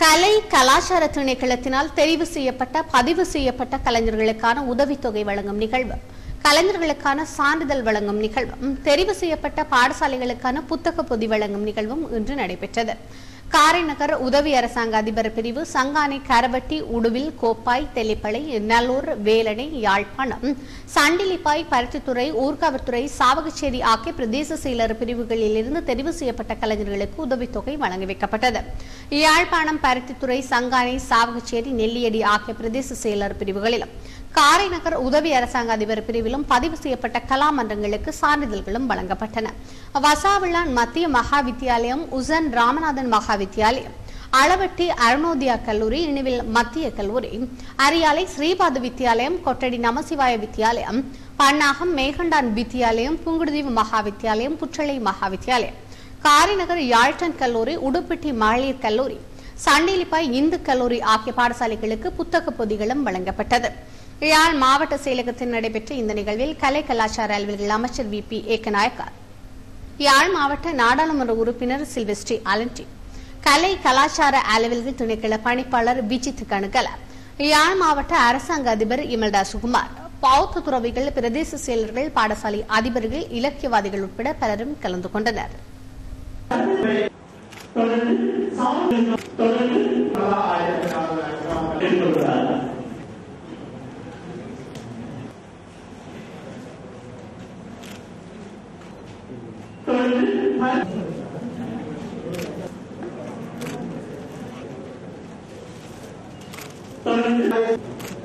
கலை கலாச்சார திணைக்களத்தினால் தெரிவு செய்யப்பட்ட பதிவு செய்யப்பட்ட கலைஞர்களுக்கான உதவித்தொகை வழங்கும் நிகழ்வு கலைஞர்களுக்கான சான்றிதழ் வழங்கும் நிகழ்வும் தெரிவு செய்யப்பட்ட பாடசாலைகளுக்கான புத்தக பொதி வழங்கும் நிகழ்வும் இன்று நடைபெற்றது காரைநகர் உதவி அரசாங்க அதிபர் பிரிவு சங்கானை கரவட்டி உடுவில் கோப்பாய் தெல்லிப்பளை நல்லூர் வேலணை யாழ்ப்பாணம் சண்டிலிப்பாய் பருத்தித்துறை ஊர்காவற்துறை சாவகச்சேரி ஆகிய பிரதேச செயலர் பிரிவுகளில் இருந்து தெரிவு செய்யப்பட்ட கலைஞர்களுக்கு உதவித்தொகை வழங்கி வைக்கப்பட்டது யாழ்ப்பாணம் பருத்தித்துறை சங்கானை சாவகச்சேரி நெல்லியடி ஆகிய பிரதேச செயலர் பிரிவுகளிலும் காரைநகர் உதவி அரசாங்க அதிபர் பிரிவிலும் பதிவு செய்யப்பட்ட கலாமன்றங்களுக்கு சான்றிதழ்களும் வழங்கப்பட்டன வசாவிளான் மத்திய மகா வித்தியாலயம் உசன் ராமநாதன் மகா வித்தியாலயம் அளவட்டி அருணோதயா கல்லூரி இணுவில் மத்திய கல்லூரி அரியாலை ஸ்ரீபாத வித்தியாலயம் கொட்டடி நமசிவாய வித்தியாலயம் பன்னாகம் மேகண்டான் வித்தியாலயம் புங்குடுதீவு மகா வித்தியாலயம் புற்றளை மகா வித்தியாலயம் காரைநகர் யாழ்டன் கல்லூரி உடுப்பிட்டி மகளிர் கல்லூரி சண்டிலிப்பாய் இந்து கல்லூரி ஆகிய பாடசாலைகளுக்கு புத்தக பொதிகளும் வழங்கப்பட்டது யாழ் மாவட்ட செயலகத்தில் நடைபெற்ற இந்த நிகழ்வில் கலை கலாச்சார அலுவல்கள் அமைச்சர் வி பி ஏக்கநாயக்கா யாழ் மாவட்ட நாடாளுமன்ற உறுப்பினர் சில்வெஸ்டி அலன்டி கலை கலாச்சார அலுவல்கள் துணைக்கள பணிப்பாளர் விஜித் கணுகல யாழ் மாவட்ட அரசாங்க அதிபர் இமல்டா சுகுமார் பௌத்த துறவிகள் பிரதேச செயலர்கள் பாடசாலை அதிபர்கள் இலக்கியவாதிகள் உட்பட பலரும் கலந்து கொண்டனர் தொடர்ந்து